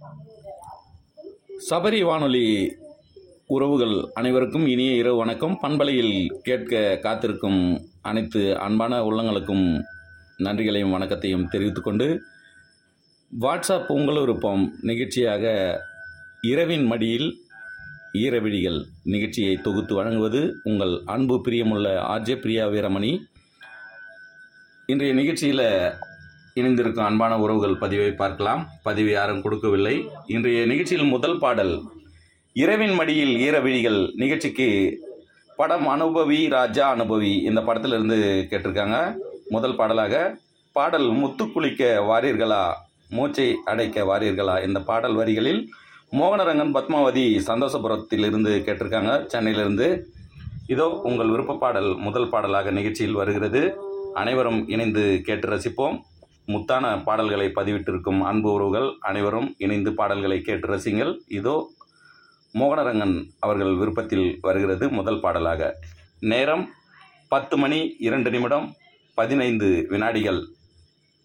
சபரி வானொலி உறவுகள் அனைவருக்கும் இனிய இரவு வணக்கம் பண்பலையில் கேட்க காத்திருக்கும் அனைத்து அன்பான உள்ளங்களுக்கும் நன்றிகளையும் வணக்கத்தையும் தெரிவித்துக்கொண்டு வாட்ஸ்அப் உங்கள் விருப்பம் நிகழ்ச்சியாக இரவின் மடியில் ஈரவிழிகள் நிகழ்ச்சியை தொகுத்து வழங்குவது உங்கள் அன்பு பிரியமுள்ள ஆர்ஜே பிரியா வீரமணி இன்றைய நிகழ்ச்சியில் இணைந்திருக்கும் அன்பான உறவுகள் பதிவை பார்க்கலாம் பதிவு யாரும் கொடுக்கவில்லை இன்றைய நிகழ்ச்சியில் முதல் பாடல் இரவின் மடியில் ஈரவிழிகள் நிகழ்ச்சிக்கு படம் அனுபவி ராஜா அனுபவி இந்த படத்திலிருந்து கேட்டிருக்காங்க முதல் பாடலாக பாடல் முத்து குளிக்க வாரீர்களா மூச்சை அடைக்க வாரீர்களா இந்த பாடல் வரிகளில் மோகனரங்கன் பத்மாவதி சந்தோஷபுரத்திலிருந்து கேட்டிருக்காங்க சென்னையிலிருந்து இதோ உங்கள் விருப்ப பாடல் முதல் பாடலாக நிகழ்ச்சியில் வருகிறது அனைவரும் இணைந்து கேட்டு ரசிப்போம் முத்தான பாடல்களை பதிவிட்டிருக்கும் அன்பு உறவுகள் அனைவரும் இணைந்து பாடல்களை கேட்டு ரசிங்கள் இதோ மோகனரங்கன் அவர்கள் விருப்பத்தில் வருகிறது முதல் பாடலாக நேரம் பத்து மணி இரண்டு நிமிடம் பதினைந்து வினாடிகள்